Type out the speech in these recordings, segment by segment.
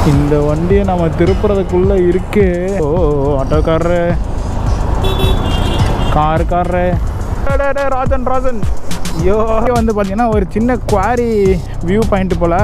இந்த வண்டியை நம்ம திருப்புறதுக்குள்ளே இருக்கு ஓ ஆட்டோக்காரரு கார் காரரு ராஜன் ராஜன் ஐயோ வந்து பார்த்தீங்கன்னா ஒரு சின்ன குவாரி வியூ பாயிண்ட் போல்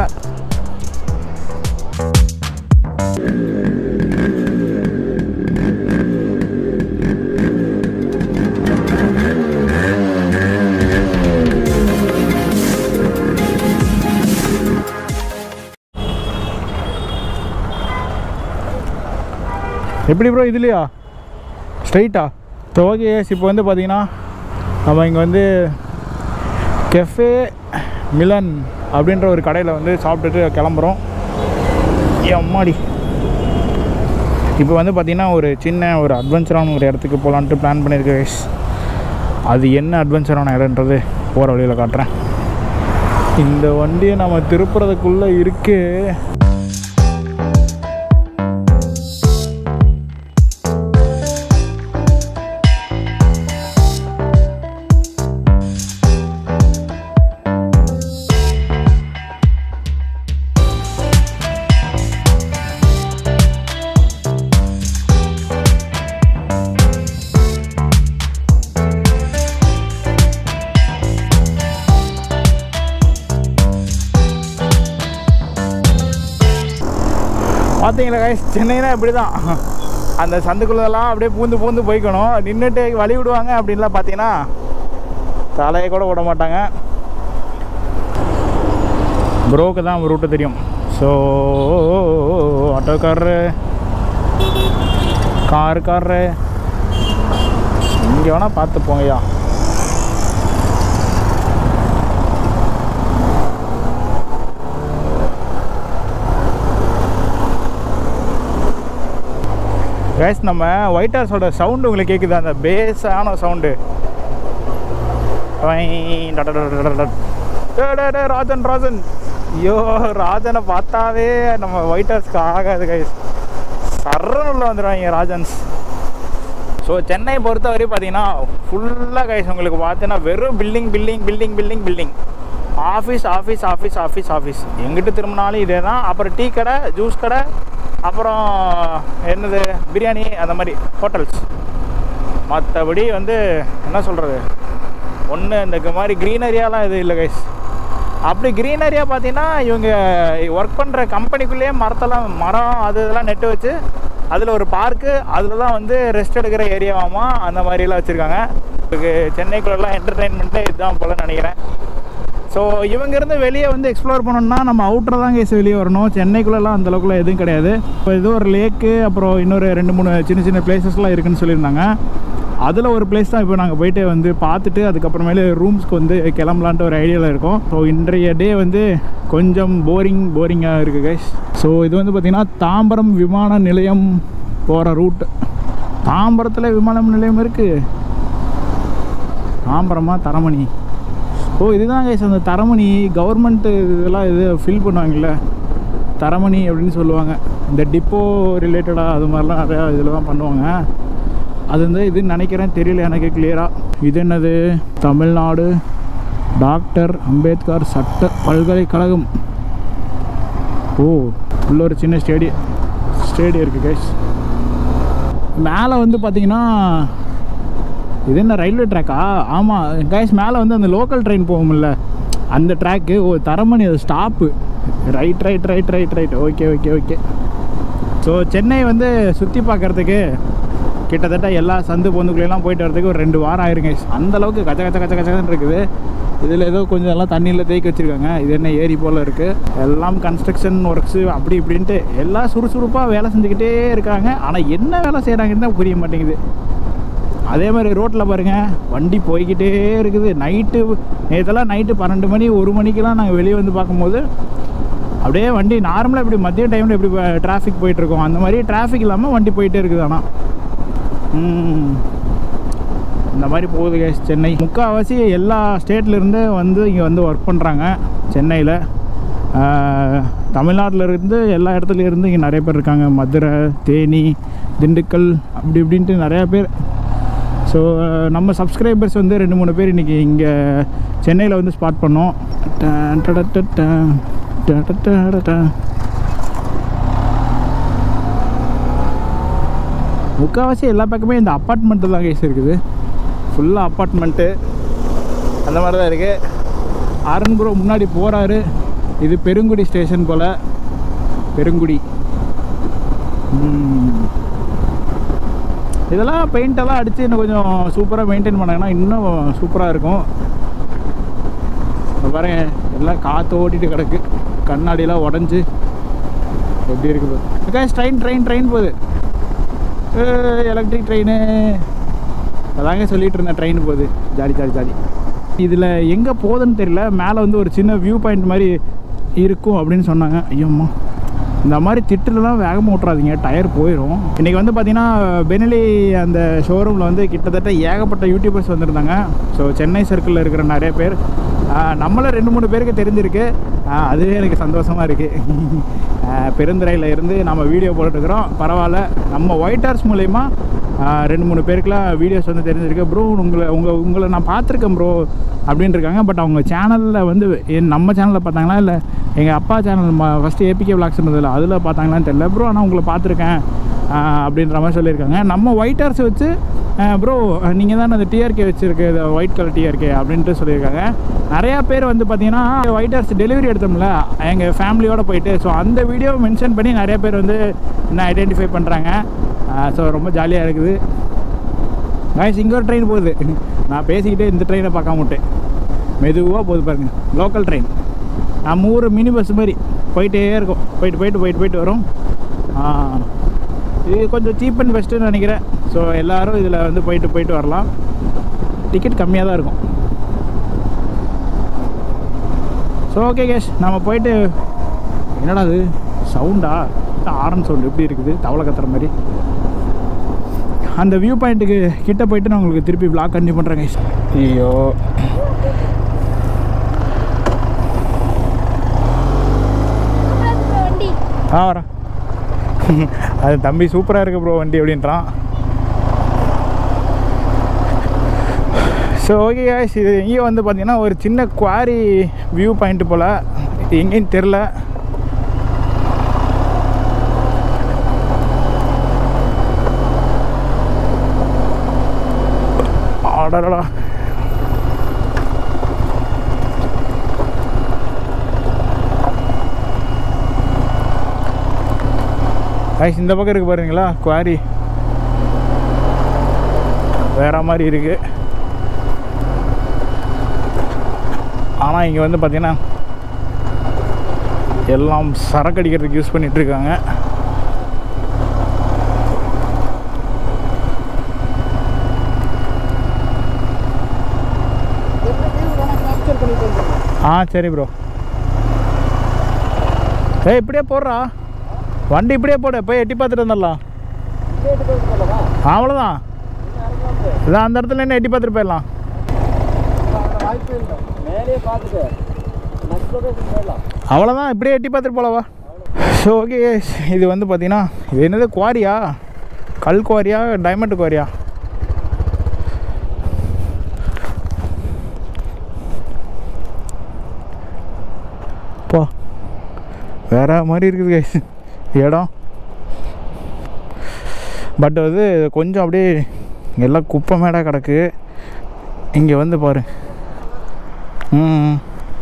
எப்படி ப்ரோ இதுலையா ஸ்ட்ரைட்டா ஓகே இப்போ வந்து பார்த்தீங்கன்னா நம்ம இங்கே வந்து கெஃபே மிலன் அப்படின்ற ஒரு கடையில் வந்து சாப்பிட்டுட்டு கிளம்புறோம் ஏ அம்மாடி இப்போ வந்து பார்த்திங்கன்னா ஒரு சின்ன ஒரு அட்வென்ச்சரான ஒரு இடத்துக்கு போகலான்ட்டு பிளான் பண்ணியிருக்கேன் guys. அது என்ன அட்வென்ச்சரான இடம்ன்றது போகிற வழியில் காட்டுறேன் இந்த வண்டியை நம்ம திருப்புறதுக்குள்ளே இருக்கு பார்த்தீங்களா guys சென்னைனா இப்படி தான் அந்த சந்துக்குள்ளெல்லாம் அப்படியே பூந்து பூந்து போய்க்கணும் நின்றுட்டு வழி விடுவாங்க அப்படின்லாம் பார்த்தீங்கன்னா தலையை கூட விட மாட்டாங்க ப்ரோக்கு தான் ரூட்டு தெரியும் ஸோ ஆட்டோக்காரரு காருக்காரரு இங்கே வேணால் பார்த்து போங்கய்யா கேஸ் நம்ம ஒயிட் ஹார்ஸோட சவுண்டு உங்களுக்கு கேட்குது அந்த பேஸான சவுண்டு ராஜன் ராஜன் ஐயோ ராஜனை பார்த்தாவே நம்ம ஒயிட் ஹார்ஸ்க்கு ஆகாது கைஸ் சர்றன் உள்ள வந்துடுவாங்க ராஜன்ஸ் ஸோ சென்னை பொறுத்தவரை பார்த்தீங்கன்னா ஃபுல்லாக கைஸ் உங்களுக்கு பார்த்தீங்கன்னா வெறும் building building building building building office office office office office எங்கிட்டு திரும்பினாலும் இதே தான் அப்புறம் டீ கடை ஜூஸ் கடை அப்புறம் என்னது பிரியாணி அந்த மாதிரி ஹோட்டல்ஸ் மற்றபடி வந்து என்ன சொல்கிறது ஒன்று இந்த மாதிரி க்ரீனரியாலாம் இது இல்லை கைஸ் அப்படி க்ரீனரியாக பார்த்தீங்கன்னா இவங்க ஒர்க் பண்ணுற கம்பெனிக்குள்ளேயே மரத்தெல்லாம் மரம் அது இதெல்லாம் நெட்டு வச்சு அதில் ஒரு பார்க்கு அதில் தான் வந்து ரெஸ்ட் எடுக்கிற ஏரியாவாமா அந்த மாதிரிலாம் வச்சுருக்காங்க இதுக்கு சென்னைக்குள்ளெல்லாம் என்டர்டெயின்மெண்ட்டே இதுதான் போல் நினைக்கிறேன் ஸோ இவங்கேருந்து வெளியே வந்து எக்ஸ்ப்ளோர் பண்ணணும்னா நம்ம அவுட்டர் தான் கேஸ் வெளியே வரணும் சென்னைக்குள்ளெல்லாம் அந்த அளவுக்குலாம் எதுவும் கிடையாது இப்போ இது ஒரு லேக்கு அப்புறம் இன்னொரு ரெண்டு மூணு சின்ன சின்ன பிளேசஸ்லாம் இருக்குன்னு சொல்லியிருந்தாங்க அதில் ஒரு பிளேஸ் தான் இப்போ நாங்கள் போயிட்டு வந்து பார்த்துட்டு அதுக்கப்புறமேலே ரூம்ஸ்க்கு வந்து கிளம்பலான்ட்டு ஒரு ஐடியாவில் இருக்கோம் ஸோ இன்றைய டே வந்து கொஞ்சம் போரிங் போரிங்காக இருக்குது கைஸ் ஸோ இது வந்து பார்த்திங்கன்னா தாம்பரம் விமான நிலையம் போகிற ரூட் தாம்பரத்தில் விமான நிலையம் இருக்குது தாம்பரமா தரமணி ஓ இதுதான் கைஸ் அந்த தரமணி கவர்மெண்ட்டு இதெல்லாம் இது ஃபில் பண்ணுவாங்கல்ல தரமணி அப்படின்னு சொல்லுவாங்க இந்த டிப்போ ரிலேட்டடாக அது மாதிரிலாம் நிறையா இதில் தான் பண்ணுவாங்க அது வந்து இதுன்னு நினைக்கிறேன் தெரியல எனக்கு கிளியராக இது என்னது தமிழ்நாடு டாக்டர் அம்பேத்கர் சட்ட பல்கலைக்கழகம் ஓ உள்ள ஒரு சின்ன ஸ்டேடியம் ஸ்டேடியம் இருக்குது கைஸ் மேலே வந்து பார்த்தீங்கன்னா இது என்ன ரயில்வே ட்ராக்கா ஆமாம் கைஸ் மேலே வந்து அந்த லோக்கல் ட்ரெயின் போகும்ல அந்த ட்ராக்கு ஓ தரமணி அது stop right right right right right okay okay okay so Chennai வந்து சுற்றி பார்க்குறதுக்கு கிட்டத்தட்ட எல்லா சந்து பொந்துக்குள்ளெல்லாம் போயிட்டு வரதுக்கு ஒரு ரெண்டு வாரம் ஆயிருங்க அந்த அளவுக்கு கச்ச கச்ச கச்ச கச்சன்னு இருக்குது இதில் ஏதோ கொஞ்சம் எல்லாம் தண்ணியில் தேக்கி வச்சுருக்காங்க இது என்ன ஏரி போல் இருக்குது எல்லாம் கன்ஸ்ட்ரக்ஷன் ஒர்க்ஸு அப்படி இப்படின்ட்டு எல்லாம் சுறுசுறுப்பாக வேலை செஞ்சுக்கிட்டே இருக்காங்க ஆனால் என்ன வேலை செய்கிறாங்கன்னு தான் புரிய மாட்டேங்குது அதே மாதிரி ரோட்டில் பாருங்கள் வண்டி போய்கிட்டே இருக்குது நைட்டு நேற்றெல்லாம் நைட்டு பன்னெண்டு மணி ஒரு மணிக்கெலாம் நாங்கள் வெளியே வந்து பார்க்கும்போது அப்படியே வண்டி நார்மலாக இப்படி மதிய டைமில் எப்படி டிராஃபிக் போயிட்டுருக்கோம் அந்த மாதிரி டிராஃபிக் இல்லாமல் வண்டி போயிட்டே இருக்குது ஆனால் ம். இந்த மாதிரி போகுது கேஸ் சென்னை முக்கால்வாசி எல்லா ஸ்டேட்லேருந்து வந்து இங்கே வந்து ஒர்க் பண்ணுறாங்க சென்னையில் தமிழ்நாட்டில் இருந்து எல்லா இடத்துல இருந்து இங்கே நிறைய பேர் இருக்காங்க மதுரை தேனி திண்டுக்கல் அப்படி இப்படின்ட்டு நிறையா பேர் ஸோ நம்ம சப்ஸ்கிரைபர்ஸ் வந்து ரெண்டு மூணு பேர் இன்றைக்கி இங்கே சென்னையில் வந்து ஸ்பாட் பண்ணோம் ட- ட- ட- ட- ட- ட- ட- ட- ட. முக்கால்வாசி எல்லா பக்கமே இந்த அப்பார்ட்மெண்ட்டு தான் கேஸ் இருக்குது ஃபுல்லாக அப்பார்ட்மெண்ட்டு அந்த மாதிரி தான் இருக்குது அருண் ப்ரோ முன்னாடி போகிறாரு இது பெருங்குடி ஸ்டேஷன் போல் பெருங்குடி ம். இதெல்லாம் பெயிண்டெல்லாம் அடித்து இன்னும் கொஞ்சம் சூப்பராக மெயின்டைன் பண்ணாங்கன்னா இன்னும் சூப்பராக இருக்கும் இப்ப பாருங்க எல்லாம் காற்று ஓட்டிட்டு கிடக்கு கண்ணாடியெல்லாம் உடஞ்சி எப்படி இருக்குது பிகாஸ் ட்ரெயின் ட்ரெயின் ட்ரெயின் போகுது எலக்ட்ரிக் ட்ரெயின் அதாங்க சொல்லிட்டு இருந்தேன் ட்ரெயின் போகுது ஜாலி ஜாலி ஜாலி இதில் எங்கே போகுதுன்னு தெரியல மேலே வந்து ஒரு சின்ன வியூ பாயிண்ட் மாதிரி இருக்கும் அப்படின்னு சொன்னாங்க ஐயோம்மா இந்த மாதிரி திட்டுலலாம் வேகமாக விட்றாதீங்க டயர் போயிடும் இன்றைக்கி வந்து பார்த்தீங்கன்னா பெனலி அந்த ஷோரூமில் வந்து கிட்டத்தட்ட ஏகப்பட்ட யூடியூபர்ஸ் வந்திருந்தாங்க ஸோ சென்னை சர்க்கிளில் இருக்கிற நிறைய பேர் ஆஹ், நம்மள ரெண்டு மூணு பேருக்கு தெரிஞ்சிருக்கு ஆஹ், அதுவே எனக்கு சந்தோஷமாக இருக்குது பெருந்துறையில் இருந்து நம்ம வீடியோ போட்டுருக்குறோம் பரவாயில்ல நம்ம ஒயிட் ஹார்ஸ் மூலயமா ரெண்டு மூணு பேருக்குலாம் வீடியோஸ் வந்து தெரிஞ்சிருக்கு ப்ரோ உங்களை உங்களை உங்களை நான் பார்த்துருக்கேன் ப்ரோ அப்படின்னு இருக்காங்க பட் அவங்க சேனலில் வந்து என் நம்ம சேனலில் பார்த்தாங்களா இல்லை எங்கள் அப்பா சேனல் ஃபஸ்ட்டு ஏபிகே விளாக்ஸ் இருந்ததில்ல அதில் பார்த்தாங்களான்னு தெரியல ப்ரோ ஆனால் உங்களை பார்த்துருக்கேன் ஆஹ் அப்படின்ற மாதிரி சொல்லியிருக்காங்க நம்ம ஒயிட் ஹார்ஸ் வச்சு ப்ரோ நீங்கள் தானே அந்த டிஆர்கே வச்சுருக்கு ஒயிட் கலர் டிஆர்கே அப்படின்ட்டு சொல்லியிருக்காங்க நிறையா பேர் வந்து பார்த்தீங்கன்னா ஒயிட் ஹார்ஸ் டெலிவரி எடுத்தோம்ல எங்கள் ஃபேமிலியோடு போயிட்டு ஸோ அந்த வீடியோ மென்ஷன் பண்ணி நிறைய பேர் வந்து என்ன ஐடென்டிஃபை பண்ணுறாங்க ஸோ ரொம்ப ஜாலியாக இருக்குது காய்ஸ் இங்கே ஒரு ட்ரெயின் போகுது நான் பேசிக்கிட்டே இந்த ட்ரெயினை பார்க்காம விட்டேன் மெதுவாக போகுது பாருங்க லோக்கல் ட்ரெயின் நம்ம ஊர் மினி பஸ் மாதிரி போயிட்டே இருக்கும் போயிட்டு போயிட்டு போயிட்டு போயிட்டு வரும் ஆ, இது கொஞ்சம் சீப் அண்ட் பெஸ்ட்டுன்னு நினைக்கிறேன் ஸோ எல்லோரும் இதில் வந்து போயிட்டு போயிட்டு வரலாம் டிக்கெட் கம்மியாக தான் இருக்கும் ஸோ ஓகே கேஷ் நம்ம போயிட்டு என்னடா அது சவுண்டா ஆரன் சவுண்ட் எப்படி இருக்குது தவளை கத்துற மாதிரி அந்த வியூ பாயிண்ட்டுக்கு கிட்ட போயிட்டு நான் உங்களுக்கு திருப்பி vlog கண்டினியூ பண்ணுறேன் guys ஐயோ வண்டி ஆ வரேன் அது தம்பி சூப்பராக இருக்கு ப்ரோ வண்டி அப்படின்றான் ஸோ ஓகே guys இது எங்கேயும் வந்து பார்த்தீங்கன்னா ஒரு சின்ன குவாரி வியூ பாயிண்ட் போல் இது எங்கேயும் தெரில அடடா guys இந்த பக்கம் இருக்கு பாருங்களா குவாரி வேற மாதிரி இருக்கு ஆனால் இங்கே வந்து பார்த்தீங்கன்னா எல்லாம் சரக்கு அடிக்கிறதுக்கு யூஸ் பண்ணிட்டு இருக்காங்க ஆ சரி ப்ரோ ஏய் இப்படியே போடுறா வண்டி இப்படியே போடு போய் எட்டி பார்த்துட்டு வந்துடலாம் அவ்வளோதான் இதான் அந்த இடத்துல என்ன எட்டி பார்த்துட்டு போயிடலாம் வாய்ப்பு இல்லை மேலேயே பார்த்துட்டு நெக்ஸ்ட் லொகேஷன் போயிடலாம் அவ்வளோதான் இப்படியே எட்டி பார்த்துட்டு போலவா ஸோ ஓகே இது வந்து பார்த்தீங்கன்னா இது என்னது குவாரியா கல் குவாரியா டைமண்ட் குவாரியா போ வேற மாதிரி இருக்குது guys இடம் பட் வந்து கொஞ்சம் அப்படியே எல்லாம் குப்பை மேடாக கிடக்கு இங்கே வந்து பாரு ம்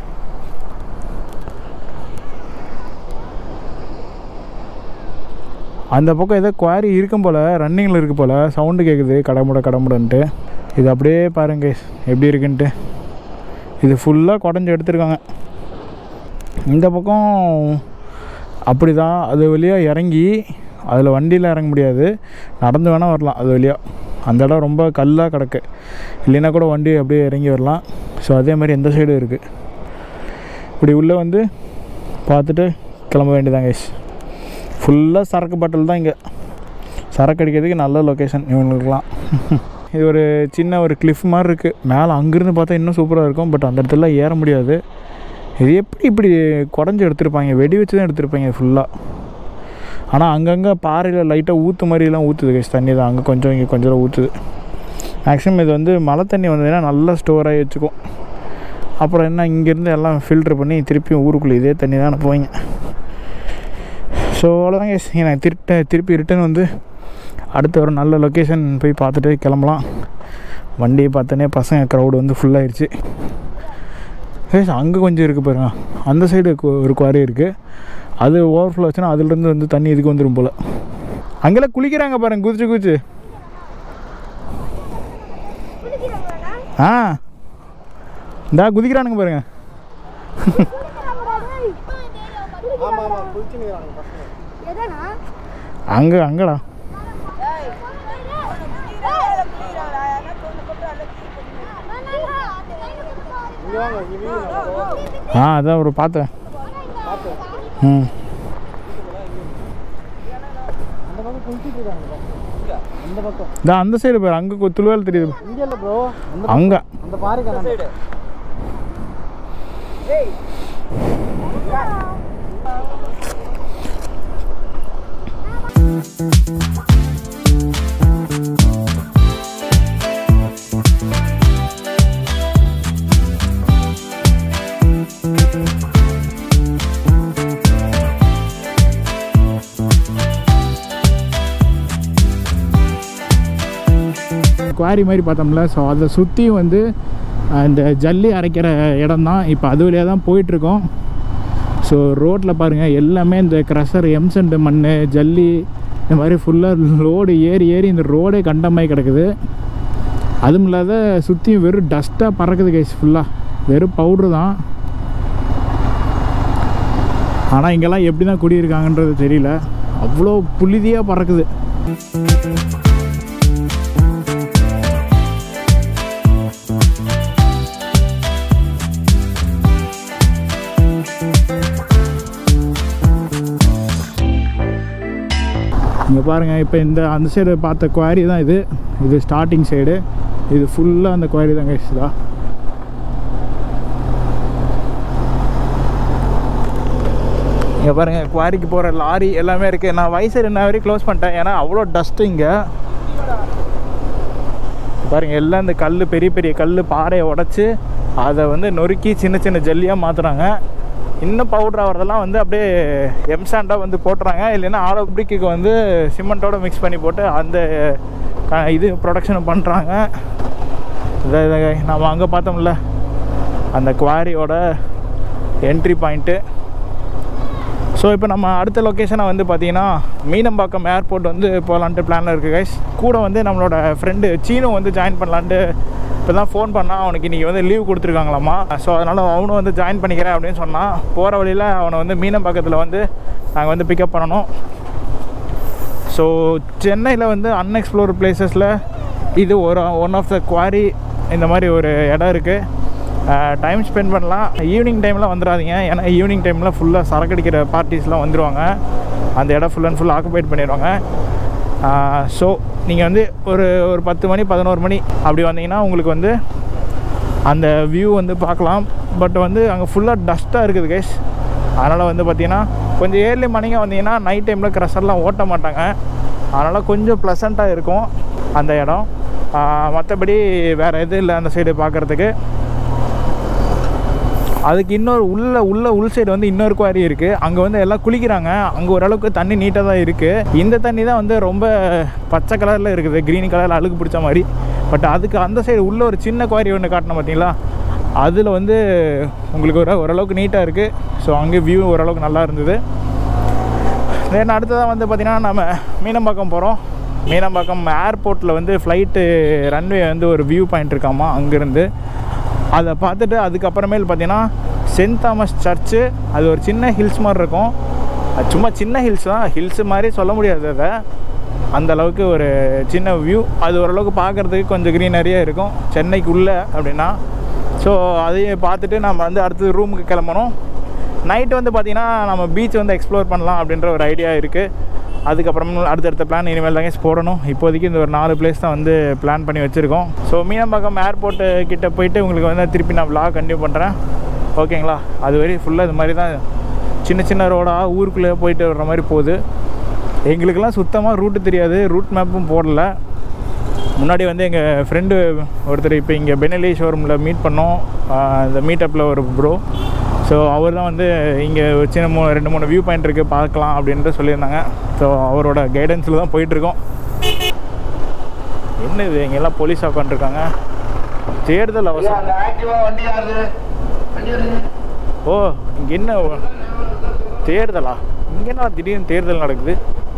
அந்த பக்கம் ஏதோ குவாரி இருக்கும் போல் ரன்னிங்கில் இருக்கு போல் சவுண்டு கேட்குது கடமுட கடமுடன்ட்டு இது அப்படியே பாருங்க guys, எப்படி இருக்குன்ட்டு இது ஃபுல்லாக குடஞ்சி எடுத்திருக்காங்க இந்த பக்கம் அப்படி தான் அது வழியாக இறங்கி அதில் வண்டியில் இறங்க முடியாது நடந்து வேணால் வரலாம் அது வழியாக அந்த இடம் ரொம்ப கல்லாக கிடக்கு இல்லைன்னா கூட வண்டி அப்படியே இறங்கி வரலாம் ஸோ அதே மாதிரி எந்த சைடும் இருக்குது இப்படி உள்ளே வந்து பார்த்துட்டு கிளம்ப வேண்டியதாங்க guys ஃபுல்லாக சரக்கு பாட்டில் தான் இங்கே சரக்கு அடிக்கிறதுக்கு நல்ல லொக்கேஷன் இவங்களுக்குலாம் இது ஒரு சின்ன ஒரு கிளிஃப் மாதிரி இருக்குது மேலே அங்கேருந்து பார்த்தா இன்னும் சூப்பராக இருக்கும் பட் அந்த இடத்துல ஏற முடியாது இது எப்படி இப்படி குடஞ்சி எடுத்திருப்பாங்க வெடி வச்சு தான் எடுத்திருப்பாங்க ஃபுல்லாக ஆனால் அங்கங்கே பாறையில் லைட்டாக ஊற்று மாதிரிலாம் ஊற்றுது கைஸ் தண்ணி தான் அங்கே கொஞ்சம் இங்கே கொஞ்சம் ஊற்றுது மேக்ஸிமம் இது வந்து மழை தண்ணி வந்ததுன்னா நல்லா ஸ்டோர் ஆகி வச்சுக்கும் அப்புறம் என்ன இங்கேருந்து எல்லாம் ஃபில்ட்ரு பண்ணி திருப்பியும் ஊருக்குள்ளே இதே தண்ணி தான் அனுப்புவாங்க ஸோ அவ்வளோதான் கேஸ் நான் திருட்ட திருப்பி ரிட்டன் வந்து அடுத்து ஒரு நல்ல லொக்கேஷன் போய் பார்த்துட்டு கிளம்பலாம் வண்டியை பார்த்தோன்னே பசங்க க்ரௌடு வந்து ஃபுல்லாகிடுச்சு ஏஸ் அங்கே கொஞ்சம் இருக்குது பாருங்க அந்த சைடு ஒரு குவாரி இருக்குது அது ஓவர்ஃப்ளோ ஆச்சுன்னா அதுலேருந்து வந்து தண்ணி இதுக்கு வந்துடும் போல் அங்கெல்லாம் குளிக்கிறாங்க பாருங்க குதிச்சு குதிச்சு ஆ இந்தா குதிக்கிறானுங்க பாருங்க ஆமாம் ஆமாம் குளிச்சுன்னு பசங்க அங்கே அங்கடா இங்கே வாங்க இங்கே வீடு நம்ம ஆ அதான் ஒரு பார்த்தேன் பார்த்து ம் அந்த பக்கம் குளிச்சுட்டு இருக்காங்க இங்கே அந்த பக்கம் இந்த அந்த சைடு பாரு அங்கே துளுவால் தெரியுது இங்கே இல்லை ப்ரோ அந்த அங்கே அந்த பாருங்க சைடு குவாரி மாதிரி பார்த்தோம்ல ஸோ அதை சுற்றி வந்து அஹ், இந்த ஜல்லி அரைக்கிற இடம் தான் இப்போ அது வழியாக தான் போயிட்டுருக்கோம் ஸோ ரோட்டில் பாருங்கள் எல்லாமே இந்த க்ரஷர் எம்சண்ட் மண் ஜல்லி இந்த மாதிரி ஃபுல்லாக லோடு ஏறி ஏறி இந்த ரோடே கண்டமாய் கிடக்குது அதுவும் இல்லாத சுற்றியும் வெறும் டஸ்ட்டாக பறக்குது கைஸ் ஃபுல்லாக வெறும் பவுட்ரு தான் ஆனால் இங்கெல்லாம் எப்படி தான் குடியிருக்காங்கன்றது தெரியல அவ்வளோ புழுதியாக பறக்குது இங்கே பாருங்கள் இப்போ இந்த அந்த சைடு பார்த்த குவாரி தான் இது இது ஸ்டார்டிங் சைடு இது ஃபுல்லாக அந்த குவாரி தான் கைஸ் இங்கே பாருங்கள் குவாரிக்கு போகிற லாரி எல்லாமே இருக்குது நான் வயசு என்ன வரையும் க்ளோஸ் பண்ணிட்டேன் ஏன்னா அவ்வளோ டஸ்ட்டு இங்கே பாருங்க எல்லாம் இந்த கல் பெரிய பெரிய கல் பாறையை உடச்சி அதை வந்து நொறுக்கி சின்ன சின்ன ஜல்லியாக மாற்றுறாங்க இன்னும் பவுடர் ஆகிறதெல்லாம் வந்து அப்படியே எம்சாண்டாக வந்து போட்டுறாங்க இல்லைன்னா ஆலோ பிரிக்கு வந்து சிமெண்ட்டோட மிக்ஸ் பண்ணி போட்டு அந்த க- இது ப்ரொடக்ஷன் பண்ணுறாங்க இதை இதை நம்ம அங்கே பார்த்தோம்ல அந்த குவாரியோட என்ட்ரி பாயிண்ட்டு ஸோ இப்போ நம்ம அடுத்த லொக்கேஷனை வந்து பார்த்தீங்கன்னா மீனம்பாக்கம் ஏர்போர்ட் வந்து போகலான்ட்டு பிளானில் இருக்குது கைஸ் கூட வந்து நம்மளோட ஃப்ரெண்டு சீனு வந்து ஜாயின் பண்ணலான்ட்டு இப்போ தான் ஃபோன் பண்ணால் அவனுக்கு இன்றைக்கி வந்து லீவ் கொடுத்துருக்காங்களாமா ஸோ அதனால் அவனும் வந்து ஜாயின் பண்ணிக்கிறேன் அப்படின்னு சொன்னான் போகிற வழியில் அவனை வந்து மீனம்பாக்கத்தில் வந்து நாங்கள் வந்து பிக்கப் பண்ணணும் ஸோ சென்னையில் வந்து அன்எக்ஸ்ப்ளோர் பிளேசஸில் இது ஒரு ஒன் ஆஃப் த குவாரி இந்த மாதிரி ஒரு இடம் இருக்குது டைம் ஸ்பெண்ட் பண்ணலாம் ஈவினிங் டைமில் வந்துடாதீங்க ஏன்னா ஈவினிங் டைமில் ஃபுல்லாக சரக்கடிக்கிற பார்ட்டிஸ்லாம் வந்துடுவாங்க அந்த இடம் ஃபுல் அண்ட் ஃபுல் ஆக்குபைட் பண்ணிடுவாங்க ஸோ நீங்கள் வந்து ஒரு ஒரு பத்து மணி பதினோரு மணி அப்படி வந்தீங்கன்னா உங்களுக்கு வந்து அந்த வியூ வந்து பார்க்கலாம் பட் வந்து அங்கே ஃபுல்லாக டஸ்ட்டாக இருக்குது கைஸ் அதனால் வந்து பார்த்தீங்கன்னா கொஞ்சம் ஏர்லி மார்னிங்காக வந்தீங்கன்னா நைட் டைமில் க்ரஷர்லாம் ஓட்ட மாட்டாங்க அதனால் கொஞ்சம் ப்ளசண்ட்டாக இருக்கும் அந்த இடம் மற்றபடி வேறு எதுவும் இல்லை அந்த சைடு பார்க்குறதுக்கு அதுக்கு இன்னொரு உள்ள உள்ள உள் சைடு வந்து இன்னொரு குவாரி இருக்குது அங்கே வந்து எல்லாம் குளிக்கிறாங்க அங்கே ஓரளவுக்கு தண்ணி நீட்டாக தான் இருக்குது இந்த தண்ணி தான் வந்து ரொம்ப பச்சை கலரில் இருக்குது க்ரீன் கலரில் அழுக்கு பிடிச்ச மாதிரி பட் அதுக்கு அந்த சைடு உள்ள ஒரு சின்ன குவாரி ஒன்று காட்டினோம் பார்த்தீங்களா அதில் வந்து உங்களுக்கு ஒரு ஓரளவுக்கு நீட்டாக இருக்குது ஸோ அங்கே வியூ ஓரளவுக்கு நல்லா இருந்தது தென் அடுத்ததாக வந்து பார்த்திங்கன்னா நம்ம மீனம்பாக்கம் போகிறோம் மீனம்பாக்கம் ஏர்போர்ட்டில் வந்து ஃப்ளைட்டு ரன்வே வந்து ஒரு வியூ பாயிண்ட் இருக்காமா அங்கேருந்து அதை பார்த்துட்டு அதுக்கப்புறமேல் பார்த்தீங்கன்னா சென்ட் தாமஸ் சர்ச்சு அது ஒரு சின்ன ஹில்ஸ் மாதிரி இருக்கும் அது சும்மா சின்ன ஹில்ஸ் தான் ஹில்ஸ் மாதிரி சொல்ல முடியாது அதை அந்த அளவுக்கு ஒரு சின்ன வியூ அது ஓரளவுக்கு பார்க்குறதுக்கு கொஞ்சம் க்ரீனரியாக இருக்கும் சென்னைக்கு உள்ளே அப்படின்னா ஸோ அதையும் பார்த்துட்டு நம்ம வந்து அடுத்தது ரூமுக்கு கிளம்பணும் நைட்டு வந்து பார்த்திங்கன்னா நம்ம பீச் வந்து எக்ஸ்ப்ளோர் பண்ணலாம் அப்படின்ற ஒரு ஐடியா இருக்குது அதுக்கப்புறம் அடுத்தடுத்த பிளான் இனிமேல் தாங்க போடணும் இப்போதைக்கு இந்த ஒரு நாலு பிளேஸ் தான் வந்து பிளான் பண்ணி வச்சுருக்கோம் ஸோ மீனம்பாக்கம் ஏர்போர்ட்டு கிட்ட போயிட்டு உங்களுக்கு வந்து திருப்பி நான் vlog கண்டினியூ பண்ணுறேன் ஓகேங்களா அது வரையும் ஃபுல்லாக இது மாதிரி தான் சின்ன சின்ன ரோடாக ஊருக்குள்ளே போயிட்டு வர்ற மாதிரி போகுது எங்களுக்கெல்லாம் சுத்தமாக ரூட்டு தெரியாது ரூட் மேப்பும் போடல முன்னாடி வந்து எங்கள் ஃப்ரெண்டு ஒருத்தர் இப்போ இங்கே பெனலி ஷோரூமில் மீட் பண்ணோம் ஆஹ் இந்த மீட்டப்பில் ஒரு ப்ரோ ஸோ அவர் தான் வந்து இங்கே ஒரு சின்ன மூணு ரெண்டு மூணு வியூ பாயிண்ட் இருக்குது பார்க்கலாம் அப்படின்ட்டு சொல்லியிருந்தாங்க ஸோ அவரோட கைடன்ஸில் தான் போயிட்டுருக்கோம் என்ன இது இங்கெல்லாம் போலீஸ் உட்காந்துருக்காங்க தேர்தல் அவசரம் அந்த ஆக்டிவா வண்டி யாரு வண்டி வருது ஓ இங்கே என்ன ஒ- தேர்தலா இங்கே என்ன திடீர்னு தேர்தல் நடக்குது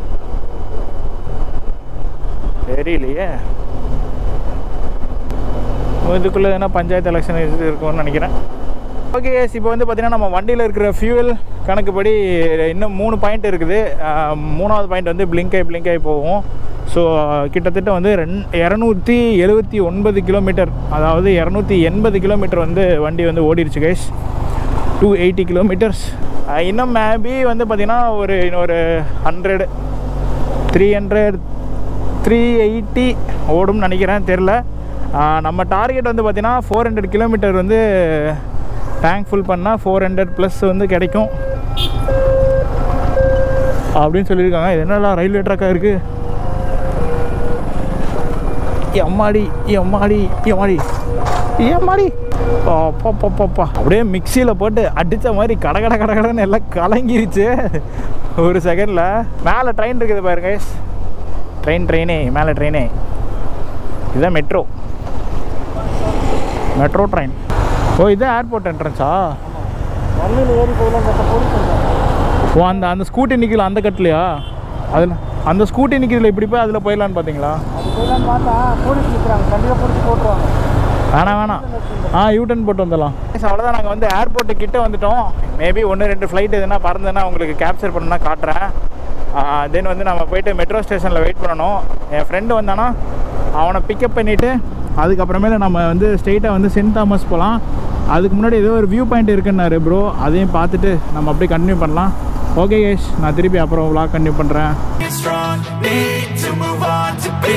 தெரியலையே இதுக்குள்ளே என்ன பஞ்சாயத்து எலெக்ஷன் இது இருக்கும்னு நினைக்கிறேன் ஓகே எஸ் இப்போ வந்து பார்த்தீங்கன்னா நம்ம வண்டியில் இருக்கிற ஃபியூவல் கணக்குப்படி இன்னும் மூணு பாயிண்ட் இருக்குது ஆஹ், மூணாவது பாயிண்ட் வந்து blink ஆகி blink ஆகி போகும் ஸோ கிட்டத்தட்ட வந்து ரெண் இரநூத்தி எழுபத்தி ஒன்பது கிலோமீட்டர் அதாவது இரநூத்தி எண்பது கிலோமீட்டர் வந்து வண்டி வந்து ஓடிடுச்சு கைஸ் டூ எயிட்டி கிலோமீட்டர்ஸ் இன்னும் மேபி வந்து பார்த்திங்கன்னா ஒரு இன்னொரு hundred three hundred three eighty ஓடும்னு நினைக்கிறேன் தெரில நம்ம டார்கெட் வந்து பார்த்திங்கன்னா ஃபோர் ஹண்ட்ரட் கிலோமீட்டர் வந்து டேங்க் ஃபுல் பண்ணால் ஃபோர் ஹண்ட்ரட் ப்ளஸ் வந்து கிடைக்கும் அப்படின்னு சொல்லியிருக்காங்க இது என்னடா ரயில்வே ட்ராக்காக இருக்குது எம்மாடி எம்மாடி எம்மாடி எம்மாடி பாப்பா அப்படியே மிக்சியில் போட்டு அடித்த மாதிரி கட கட கட கடன்னு எல்லாம் கலங்கிருச்சு ஒரு செகண்டில் மேலே ட்ரெயின் இருக்குது பாருங்க ட்ரெயின் ட்ரெயினே மேலே ட்ரெயினே இதுதான் மெட்ரோ மெட்ரோ ட்ரெயின் ஓ இதுதான் ஏர்போர்ட் என்ட்ரன்ஸா வண்டியில் ஏறி போகலாம் பார்த்தா போலீஸ் வந்தாங்க ஓ அந்த அந்த ஸ்கூட்டி நிற்கல அந்த கட்டலையா அதில் அந்த ஸ்கூட்டி நிற்கிறதுல இப்படி போய் அதில் போயிடலான்னு பார்த்தீங்களா அது போயிடலான்னு பார்த்தா போலீஸ் நிற்கிறாங்க கண்டிப்பாக பிடிச்சி போட்டுருவாங்க வேணாம் வேணாம் ஆ யூட்டன் போட்டு வந்துடலாம் அவ்வளோதான் நாங்கள் வந்து ஏர்போர்ட்டு கிட்ட வந்துட்டோம் மேபி ஒன்று ரெண்டு ஃப்ளைட் எதுனா பறந்துன்னா உங்களுக்கு கேப்சர் பண்ணணும்னா காட்டுறேன் தென் வந்து நம்ம போயிட்டு மெட்ரோ ஸ்டேஷனில் வெயிட் பண்ணணும் என் ஃப்ரெண்டு வந்தானா அவனை பிக்கப் பண்ணிவிட்டு அதுக்கப்புறமேல நம்ம வந்து ஸ்ட்ரெயிட்டாக வந்து சென்ட் தாமஸ் போகலாம் அதுக்கு முன்னாடி ஏதோ ஒரு வியூ பாயிண்ட் இருக்குன்னாரு ப்ரோ அதையும் பார்த்துட்டு நம்ம அப்படியே கண்டினியூ பண்ணலாம் ஓகே கேஷ் நான் திருப்பி அப்புறம் vlog கண்டினியூ பண்ணுறேன் strong, need to move on to be